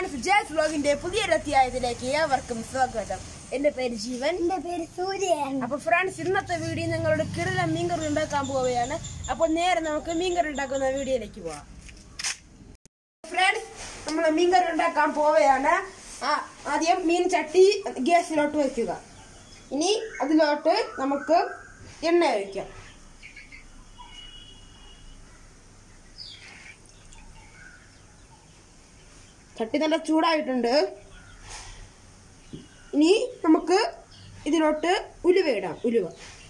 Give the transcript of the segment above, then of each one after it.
France jazz വ്ലോഗിന്റെ പുതിയൊരു അധ്യായത്തിലേക്ക് ഏവർക്കും സ്വാഗതം എന്റെ പേര് ജീവൻ എന്റെ പേര് സൂര്യൻ അപ്പൊ ഫ്രാൻസ് ഇന്നത്തെ വീഡിയോ നിങ്ങളോട് കിടല മീൻകറി ഉണ്ടാക്കാൻ പോവുകയാണ് അപ്പോൾ നേരെ നമുക്ക് മീൻകറി ഉണ്ടാക്കുന്ന വീഡിയോയിലേക്ക് പോവാം ഫ്രണ്ട്സ് നമ്മൾ മീൻകറി ഉണ്ടാക്കാൻ പോവുകയാണ് ആ, ആദ്യം മീൻ ചട്ടി ഗ്യാസിലോട്ട് വെക്കുക ഇനി അതിലോട്ട് നമുക്ക് എണ്ണ ഒഴിക്കാം ചട്ടി നല്ല ചൂടായിട്ടുണ്ട് ഇനി നമുക്ക് ഇതിലോട്ട് ഉലുവ ഇടാം ഉലുവ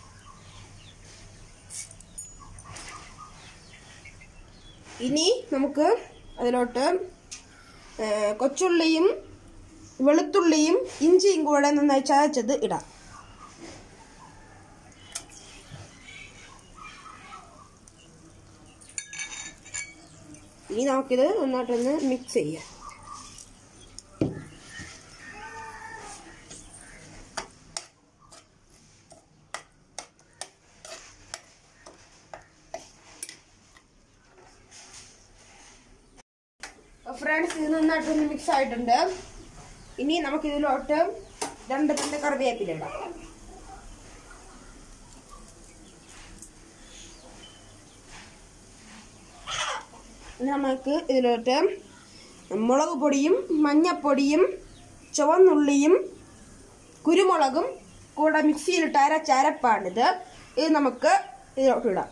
ഇനി നമുക്ക് അതിലോട്ട് ഏ, കൊച്ചുള്ളിയും വെളുത്തുള്ളിയും ഇഞ്ചിയും കൂടെ നന്നായി ചതച്ചത് ഇടാം ഇനി നമുക്കിത് നന്നായിട്ടൊന്ന് മിക്സ് ചെയ്യാം ഫ്രണ്ട്സ് ഇത് നന്നായിട്ടൊന്ന് മിക്സ് ആയിട്ടുണ്ട് ഇനി നമുക്ക് ഇതിലോട്ട് രണ്ട് രണ്ട് കറിവേപ്പില ഇടാം ഇനി നമുക്ക് ഇതിലോട്ട് മുളക് പൊടിയും മഞ്ഞപ്പൊടിയും ചുവന്നുള്ളിയും കുരുമുളകും കൂടെ മിക്സിയിലിട്ട് അരച്ച അരപ്പാണിത് ഇത് നമുക്ക് ഇതിലോട്ട് ഇടാം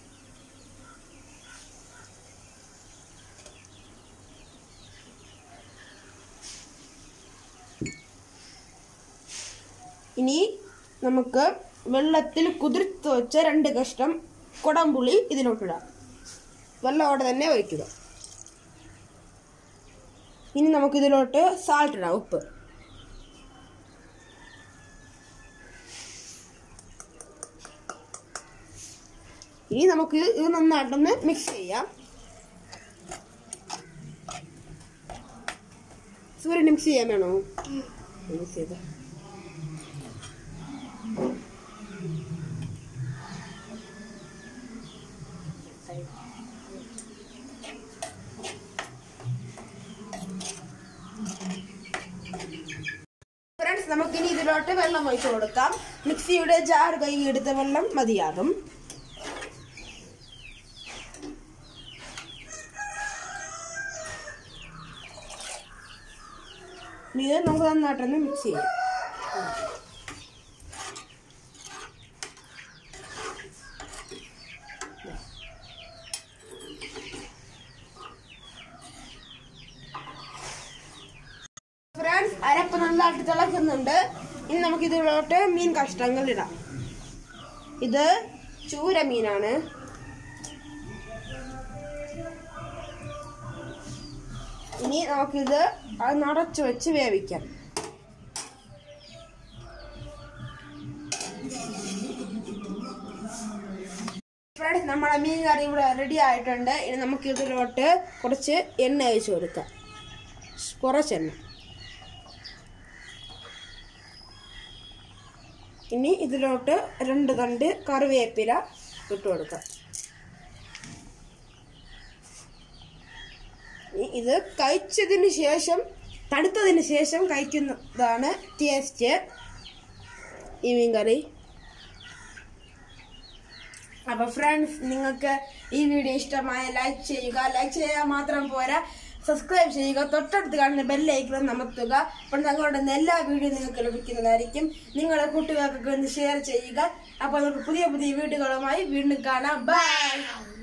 ഇനി നമുക്ക് വെള്ളത്തിൽ കുതിർത്ത് വെച്ച രണ്ട് കഷ്ണം കുടംപുളി ഇതിലോട്ടിടാം വെള്ളമോടെ തന്നെ ഒഴിക്കുക ഇനി നമുക്കിതിലോട്ട് സാൾട്ട് ഇടാം ഉപ്പ് ഇനി നമുക്ക് ഇത് നന്നായിട്ടൊന്ന് മിക്സ് ചെയ്യാം സൂര്യൻ മിക്സ് ചെയ്യാൻ വേണോ മിക്സ് ചെയ്താ ഫ്രണ്ട്സ് നമുക്കിനി ഇതിലോട്ട് വെള്ളം ഒഴിച്ചു കൊടുക്കാം മിക്സിയുടെ ജാർ കൈ എടുത്ത വെള്ളം മതിയാകും ഇനി ഇത് നമുക്ക് നന്നായിട്ടൊന്ന് മിക്സ് ചെയ്യാം ഫ്രണ്ട്സ് അരപ്പ് നന്നായിട്ട് തിളക്കുന്നുണ്ട് ഇനി നമുക്ക് ഇതിലോട്ട് മീൻ കഷ്ണങ്ങൾ ഇടാം ഇത് ചൂര മീനാണ് ഇനി നമുക്കിത് അത് നടച്ചു വെച്ച് വേവിക്കാം ഫ്രണ്ട്സ് നമ്മുടെ മീൻ കറി ഇവിടെ റെഡി ആയിട്ടുണ്ട് ഇനി നമുക്ക് ഇതിലോട്ട് കുറച്ച് എണ്ണ ഒഴിച്ച് കൊടുക്കാം കുറച്ച് എണ്ണ ഇനി ഇതിലോട്ട് രണ്ട് തണ്ട് കറിവേപ്പില ഇട്ട് കൊടുക്കാം ഇനി ഇത് കഴിച്ചതിന് ശേഷം തണുത്തതിന് ശേഷം കഴിക്കുന്നതാണ് ടേസ്റ്റ് ഈ മീൻ കറി അപ്പൊ ഫ്രണ്ട്സ് നിങ്ങൾക്ക് ഈ വീഡിയോ ഇഷ്ടമായ ലൈക്ക് ചെയ്യുക ലൈക്ക് ചെയ്യാൻ മാത്രം പോരാ സബ്സ്ക്രൈബ് ചെയ്യുക തൊട്ടടുത്ത് കാണുന്ന ബെല്ലൈക്കണം അമർത്തുക അപ്പോൾ ഞങ്ങളുടെ എല്ലാ വീഡിയോ നിങ്ങൾക്ക് ലഭിക്കുന്നതായിരിക്കും നിങ്ങളുടെ കുട്ടികൾക്കൊക്കെ ഒന്ന് ഷെയർ ചെയ്യുക അപ്പോൾ നമുക്ക് പുതിയ പുതിയ വീഡിയോകളുമായി വീണ്ടും കാണാം ബൈ